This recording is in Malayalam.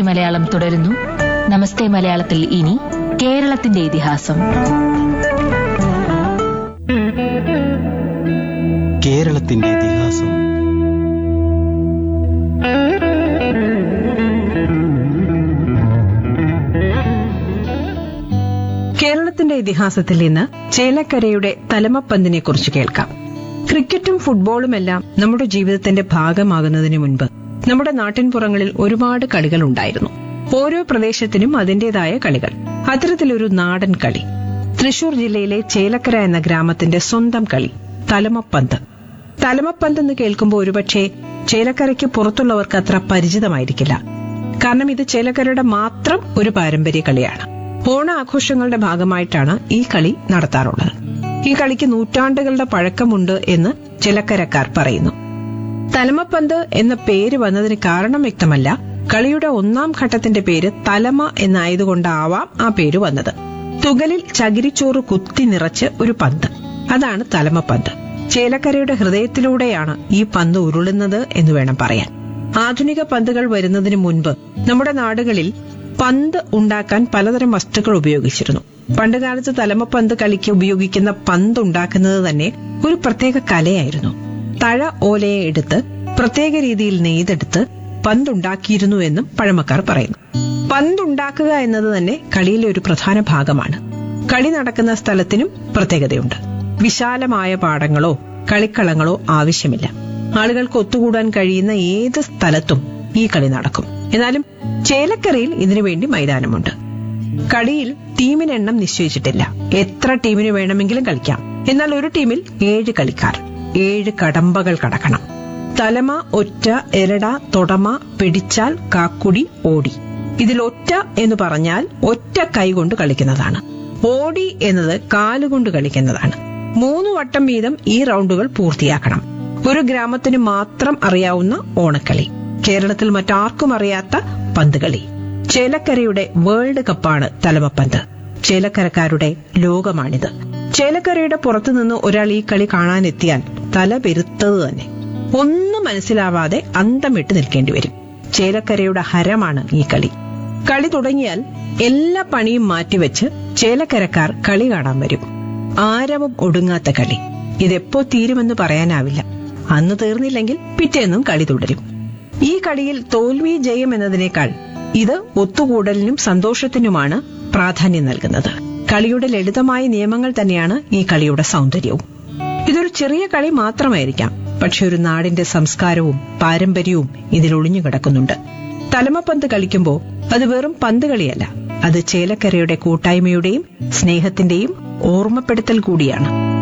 മലയാളം തുടരുന്നു നമസ്തേ മലയാളത്തിൽ ഇനി കേരളത്തിന്റെ ഇതിഹാസം കേരളത്തിന്റെ ഇതിഹാസം കേരളത്തിന്റെ ഇതിഹാസത്തിൽ ഇന്ന് ചേലക്കരയുടെ തലമപ്പന്തിനെ കുറിച്ച് കേൾക്കാം ക്രിക്കറ്റും ഫുട്ബോളുമെല്ലാം നമ്മുടെ ജീവിതത്തിന്റെ ഭാഗമാകുന്നതിന് മുൻപ് നമ്മുടെ നാട്ടിൻപുറങ്ങളിൽ ഒരുപാട് കളികൾ ഉണ്ടായിരുന്നു ഓരോ പ്രദേശത്തിനും അതിന്റേതായ കളികൾ അത്തരത്തിലൊരു നാടൻ കളി തൃശൂർ ജില്ലയിലെ ചേലക്കര എന്ന ഗ്രാമത്തിന്റെ സ്വന്തം കളി തലമപ്പന്ത് തലമപ്പന്ത് എന്ന് കേൾക്കുമ്പോൾ ഒരുപക്ഷെ ചേലക്കരയ്ക്ക് പുറത്തുള്ളവർക്ക് അത്ര പരിചിതമായിരിക്കില്ല കാരണം ഇത് ചേലക്കരയുടെ മാത്രം ഒരു പാരമ്പര്യ കളിയാണ് ഓണ ആഘോഷങ്ങളുടെ ഭാഗമായിട്ടാണ് ഈ കളി നടത്താറുള്ളത് ഈ കളിക്ക് നൂറ്റാണ്ടുകളുടെ പഴക്കമുണ്ട് എന്ന് ചിലക്കരക്കാർ പറയുന്നു തലമപ്പന്ത് എന്ന പേര് വന്നതിന് കാരണം വ്യക്തമല്ല കളിയുടെ ഒന്നാം ഘട്ടത്തിന്റെ പേര് തലമ എന്നായതുകൊണ്ടാവാം ആ പേര് വന്നത് തുകലിൽ ചകിരിച്ചോറ് കുത്തി നിറച്ച് ഒരു പന്ത് അതാണ് തലമപ്പന്ത് ചേലക്കരയുടെ ഹൃദയത്തിലൂടെയാണ് ഈ പന്ത് ഉരുളുന്നത് എന്ന് വേണം പറയാൻ ആധുനിക പന്തുകൾ വരുന്നതിന് മുൻപ് നമ്മുടെ നാടുകളിൽ പന്ത് ഉണ്ടാക്കാൻ പലതരം വസ്തുക്കൾ ഉപയോഗിച്ചിരുന്നു പണ്ടുകാലത്ത് തലമപ്പന്ത് കളിക്ക് ഉപയോഗിക്കുന്ന പന്ത് ഉണ്ടാക്കുന്നത് തന്നെ ഒരു പ്രത്യേക കലയായിരുന്നു തഴ ഓലയെ എടുത്ത് പ്രത്യേക രീതിയിൽ നെയ്തെടുത്ത് പന്തുണ്ടാക്കിയിരുന്നു എന്നും പഴമക്കാർ പറയുന്നു പന്തുണ്ടാക്കുക എന്നത് തന്നെ കളിയിലെ ഒരു പ്രധാന ഭാഗമാണ് കളി നടക്കുന്ന സ്ഥലത്തിനും പ്രത്യേകതയുണ്ട് വിശാലമായ പാടങ്ങളോ കളിക്കളങ്ങളോ ആവശ്യമില്ല ആളുകൾക്ക് ഒത്തുകൂടാൻ കഴിയുന്ന ഏത് സ്ഥലത്തും ഈ കളി നടക്കും എന്നാലും ചേലക്കരയിൽ ഇതിനുവേണ്ടി മൈതാനമുണ്ട് കളിയിൽ ടീമിന് എണ്ണം നിശ്ചയിച്ചിട്ടില്ല എത്ര ടീമിന് വേണമെങ്കിലും കളിക്കാം എന്നാൽ ഒരു ടീമിൽ ഏഴ് കളിക്കാർ ഏഴ് കടമ്പകൾ കടക്കണം തലമ ഒറ്റ എരട തൊടമ പിടിച്ചാൽ കാക്കുടി ഓടി ഇതിൽ ഒറ്റ എന്ന് പറഞ്ഞാൽ ഒറ്റ കൈ കൊണ്ട് കളിക്കുന്നതാണ് ഓടി എന്നത് കാലുകൊണ്ട് കളിക്കുന്നതാണ് മൂന്ന് വട്ടം വീതം ഈ റൗണ്ടുകൾ പൂർത്തിയാക്കണം ഒരു ഗ്രാമത്തിന് മാത്രം അറിയാവുന്ന ഓണക്കളി കേരളത്തിൽ മറ്റാർക്കും അറിയാത്ത പന്തുകളി ചേലക്കരയുടെ വേൾഡ് കപ്പാണ് തലമപ്പന്ത് ചേലക്കരക്കാരുടെ ലോകമാണിത് ചേലക്കരയുടെ പുറത്തുനിന്ന് ഒരാൾ ഈ കളി കാണാനെത്തിയാൽ തല പെരുത്തത് തന്നെ ഒന്നും മനസ്സിലാവാതെ അന്തം വിട്ട് നിൽക്കേണ്ടി വരും ചേലക്കരയുടെ ഹരമാണ് ഈ കളി കളി തുടങ്ങിയാൽ എല്ലാ പണിയും മാറ്റിവെച്ച് ചേലക്കരക്കാർ കളി കാണാൻ വരും ആരവം ഒടുങ്ങാത്ത കളി ഇതെപ്പോ തീരുമെന്ന് പറയാനാവില്ല അന്ന് തീർന്നില്ലെങ്കിൽ പിറ്റേന്നും കളി തുടരും ഈ കളിയിൽ തോൽവി ജയം എന്നതിനേക്കാൾ ഇത് ഒത്തുകൂടലിനും സന്തോഷത്തിനുമാണ് പ്രാധാന്യം നൽകുന്നത് കളിയുടെ ലളിതമായ നിയമങ്ങൾ തന്നെയാണ് ഈ കളിയുടെ സൗന്ദര്യവും ഇതൊരു ചെറിയ കളി മാത്രമായിരിക്കാം പക്ഷെ ഒരു നാടിന്റെ സംസ്കാരവും പാരമ്പര്യവും ഇതിൽ ഒളിഞ്ഞു കിടക്കുന്നുണ്ട് തലമപ്പന്ത് കളിക്കുമ്പോൾ അത് വെറും പന്ത് കളിയല്ല അത് ചേലക്കരയുടെ കൂട്ടായ്മയുടെയും സ്നേഹത്തിന്റെയും ഓർമ്മപ്പെടുത്തൽ കൂടിയാണ്